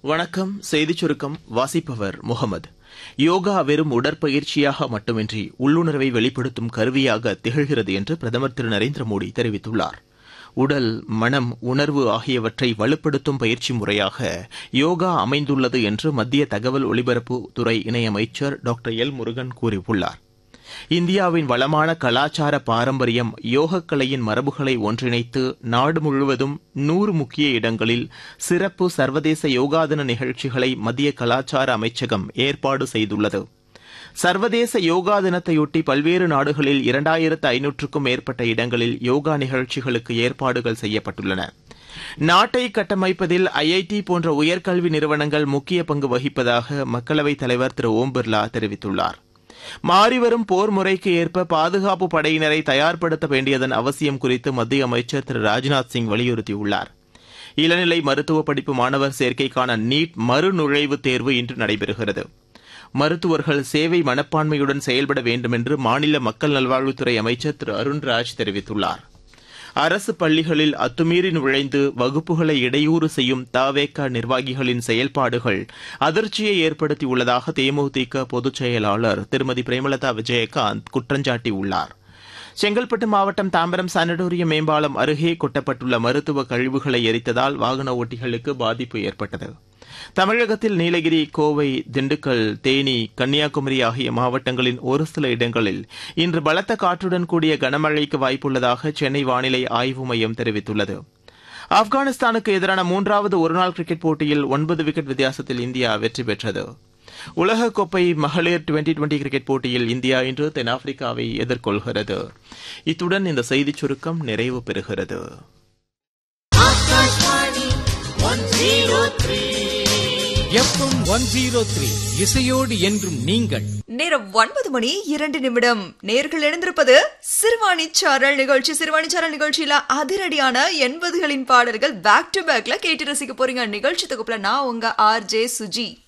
வணக்கம் செய்திச் சுருக்கம் வாசிப்பவர் முகமது யோகா வெறும் உடற்பயிற்சியாக மட்டுமின்றி உள்ளுணர்வை வெளிப்படுத்தும் கருவியாக திகழ்கிறது என்று பிரதமர் திரு நரேந்திர மோடி தெரிவித்துள்ளார் உடல் மனம் உணர்வு ஆகியவற்றை வலுப்படுத்தும் பயிற்சி முறையாக யோகா அமைந்துள்ளது என்று மத்திய தகவல் ஒலிபரப்புத்துறை இணையமைச்சர் டாக்டர் எல் முருகன் கூறியுள்ளார் இந்தியாவின் வளமான கலாச்சார பாரம்பரியம் யோகக்கலையின் மரபுகளை ஒன்றிணைத்து நாடு முழுவதும் நூறு முக்கிய இடங்களில் சிறப்பு சர்வதேச யோகா தின நிகழ்ச்சிகளை மத்திய கலாச்சார அமைச்சகம் ஏற்பாடு செய்துள்ளது சர்வதேச யோகா தினத்தையொட்டி பல்வேறு நாடுகளில் இரண்டாயிரத்து ஐநூற்றுக்கும் மேற்பட்ட இடங்களில் யோகா நிகழ்ச்சிகளுக்கு ஏற்பாடுகள் செய்யப்பட்டுள்ளன நாட்டை கட்டமைப்பதில் ஐஐடி போன்ற உயர்கல்வி நிறுவனங்கள் முக்கிய பங்கு வகிப்பதாக மக்களவைத் தலைவர் திரு ஓம் பிர்லா தெரிவித்துள்ளார் மாறிவரும் போர் முறைக்கு ஏற்ப பாதுகாப்பு படையினரை தயார்படுத்த வேண்டியதன் அவசியம் குறித்து மத்திய அமைச்சர் திரு ராஜ்நாத் சிங் வலியுறுத்தியுள்ளார் இளநிலை மருத்துவ படிப்பு மாணவர் சேர்க்கைக்கான நீட் மறுநுழைவுத் தேர்வு இன்று நடைபெறுகிறது மருத்துவர்கள் சேவை மனப்பான்மையுடன் செயல்பட வேண்டும் என்று மாநில மக்கள் நல்வாழ்வுத்துறை அமைச்சர் திரு அருண்ராஜ் தெரிவித்துள்ளார் அரசு பள்ளிகளில் அத்துமீறி நுழைந்து வகுப்புகளை இடையூறு செய்யும் தவேக நிர்வாகிகளின் செயல்பாடுகள் அதிர்ச்சியை ஏற்படுத்தியுள்ளதாக தேமுதிக பொதுச் செயலாளர் திருமதி பிரேமலதா விஜயகாந்த் குற்றஞ்சாட்டியுள்ளார் செங்கல்பட்டு மாவட்டம் தாம்பரம் சானடோரியம் மேம்பாலம் அருகே கொட்டப்பட்டுள்ள மருத்துவ கழிவுகளை எரித்ததால் வாகன ஓட்டிகளுக்கு பாதிப்பு ஏற்பட்டது தமிழகத்தில் நீலகிரி கோவை திண்டுக்கல் தேனி கன்னியாகுமரி ஆகிய மாவட்டங்களின் ஒரு சில இடங்களில் இன்று பலத்த காற்றுடன் கூடிய கனமழைக்கு வாய்ப்புள்ளதாக சென்னை வானிலை ஆய்வு மையம் தெரிவித்துள்ளது ஆப்கானிஸ்தானுக்கு எதிரான மூன்றாவது ஒருநாள் கிரிக்கெட் போட்டியில் ஒன்பது விக்கெட் வித்தியாசத்தில் இந்தியா வெற்றி பெற்றது உலகக்கோப்பை மகளிர் டுவெண்டி டுவெண்டி கிரிக்கெட் போட்டியில் இந்தியா இன்று தென்னாப்பிரிக்காவை எதிர்கொள்கிறது இத்துடன் இந்த செய்திச் சுருக்கம் நிறைவு பெறுகிறது எஃப்எம் ஒன் ஜீரோ த்ரீ இசையோடு என்றும் நீங்கள் நேரம் ஒன்பது மணி இரண்டு நிமிடம் நேர்கள் எழுந்திருப்பது சிறுவாணி சாரல் நிகழ்ச்சி சிறுவாணி சாரல் நிகழ்ச்சியில அதிரடியான எண்பதுகளின் பாடல்கள் பேக் டு பேக்ல கேட்டு ரசிக்க போறீங்க நிகழ்ச்சி தொகுப்புல நான் உங்க ஆர் ஜே சுஜி